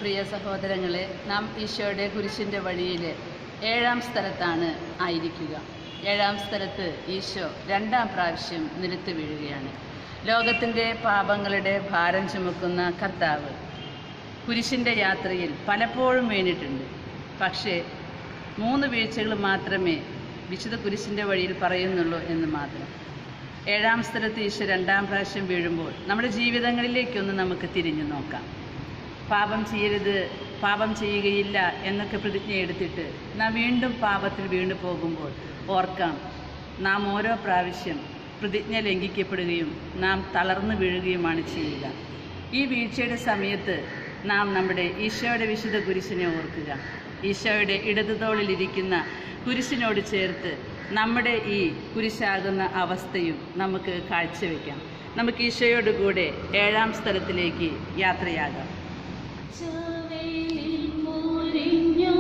പ്രിയ സഹോദരങ്ങളെ നാം ഈശോയുടെ കുരിശിൻ്റെ വഴിയിൽ ഏഴാം സ്ഥലത്താണ് ആയിരിക്കുക ഏഴാം സ്ഥലത്ത് ഈശോ രണ്ടാം പ്രാവശ്യം നിലത്ത് വീഴുകയാണ് ലോകത്തിൻ്റെ പാപങ്ങളുടെ ഭാരം ചുമക്കുന്ന കർത്താവ് കുരിശിൻ്റെ യാത്രയിൽ പലപ്പോഴും വീണിട്ടുണ്ട് പക്ഷേ മൂന്ന് വീഴ്ചകൾ മാത്രമേ വിശുദ്ധ കുരിശിൻ്റെ വഴിയിൽ പറയുന്നുള്ളൂ എന്ന് മാത്രം ഏഴാം സ്ഥലത്ത് ഈശോ രണ്ടാം പ്രാവശ്യം വീഴുമ്പോൾ നമ്മുടെ ജീവിതങ്ങളിലേക്കൊന്ന് നമുക്ക് തിരിഞ്ഞു നോക്കാം പാപം ചെയ്യരുത് പാപം ചെയ്യുകയില്ല എന്നൊക്കെ പ്രതിജ്ഞ എടുത്തിട്ട് നാം വീണ്ടും പാപത്തിൽ വീണു പോകുമ്പോൾ ഓർക്കാം നാം ഓരോ പ്രാവശ്യം പ്രതിജ്ഞ ലംഘിക്കപ്പെടുകയും നാം തളർന്നു വീഴുകയുമാണ് ചെയ്യുക ഈ വീഴ്ചയുടെ സമയത്ത് നാം നമ്മുടെ ഈശോയുടെ വിശുദ്ധ കുരിശിനെ ഓർക്കുക ഈശോയുടെ ഇടതുതോളിലിരിക്കുന്ന കുരിശിനോട് ചേർത്ത് നമ്മുടെ ഈ കുരിശാകുന്ന അവസ്ഥയും നമുക്ക് കാഴ്ചവെക്കാം നമുക്ക് ഈശോയോട് കൂടെ ഏഴാം സ്ഥലത്തിലേക്ക് യാത്രയാകാം ചുവലിൽ മുറിഞ്ഞു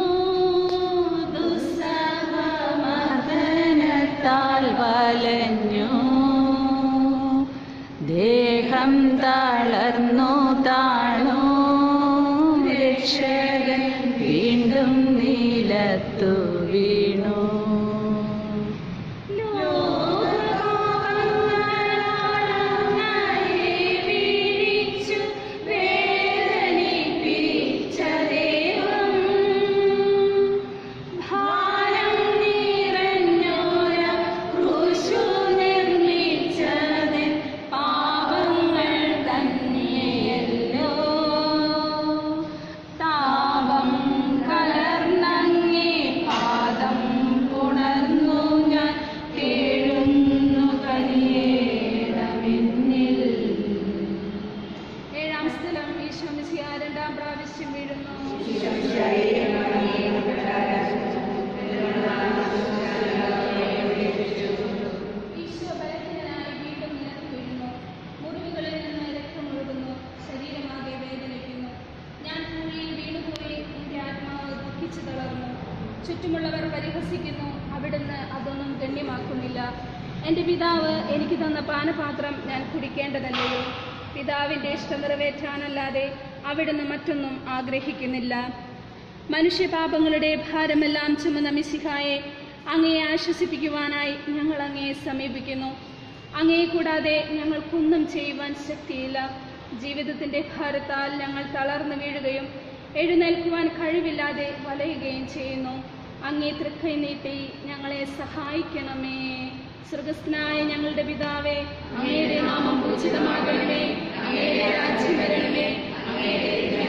ദുസ്സഹമർദ്ദനത്താൽ വലഞ്ഞു ദേഹം തളർന്നു താണു രക്ഷകൻ വീണ്ടും നീലത്തു വീണു ഭാരം നിറഞ്ഞോര ക്രൂശു നിർമ്മിച്ചതിൻ പാപങ്ങൾ തന്നെയല്ലോ താപം കലർന്നങ്ങേ പാദം പുണർന്നു ഞാൻ കേഴുന്നു കനിയേടമെന്നിൽ ഏഴാം സ്ഥലം ഈശോ മിശിഹ രണ്ടാം പ്രാവശ്യം വീഴുന്നു ഈശോ ബലഹീനനായി വീണ്ടും നിലത്ത് വീഴുന്നു മുറിവുകളിൽ നിന്ന് രക്തം ഒഴുകുന്നു ശരീരമാകെ വേദനിക്കുന്നു ഞാൻ പൂഴിയിൽ വീണുപോയി എൻ്റെ ആത്മാവ് ദുഃഖിച്ചു തളർന്നു ചുറ്റുമുള്ളവർ പരിഹസിക്കുന്നു അവിടുന്ന് അതൊന്നും ഗണ്യമാക്കുന്നില്ല എൻ്റെ പിതാവ് എനിക്ക് തന്ന പാനപാത്രം ഞാൻ കുടിക്കേണ്ടതല്ലയോ പിതാവിൻ്റെ ഇഷ്ടം നിറവേറ്റാനല്ലാതെ അവിടുന്ന് മറ്റൊന്നും ആഗ്രഹിക്കുന്നില്ല മനുഷ്യപാപങ്ങളുടെ ഭാരമെല്ലാം ചുമന്ന മിശിഹായെ അങ്ങയെ ആശ്വസിപ്പിക്കുവാനായി ഞങ്ങൾ അങ്ങയെ സമീപിക്കുന്നു അങ്ങയെ കൂടാതെ ഞങ്ങൾക്കൊന്നും ചെയ്യുവാൻ ശക്തിയില്ല ജീവിതത്തിന്റെ ഭാരത്താൽ ഞങ്ങൾ തളർന്നു വീഴുകയും എഴുന്നേൽക്കുവാൻ കഴിവില്ലാതെ വലയുകയും ചെയ്യുന്നു അങ്ങേ തൃക്കൈ നീട്ടി ഞങ്ങളെ സഹായിക്കണമേ സ്വർഗസ്ഥനായ ഞങ്ങളുടെ പിതാവേ അങ്ങയുടെ നാമം പൂജിതമാകണമേ അങ്ങയുടെ രാജ്യം വരണമേ അങ്ങയുടെ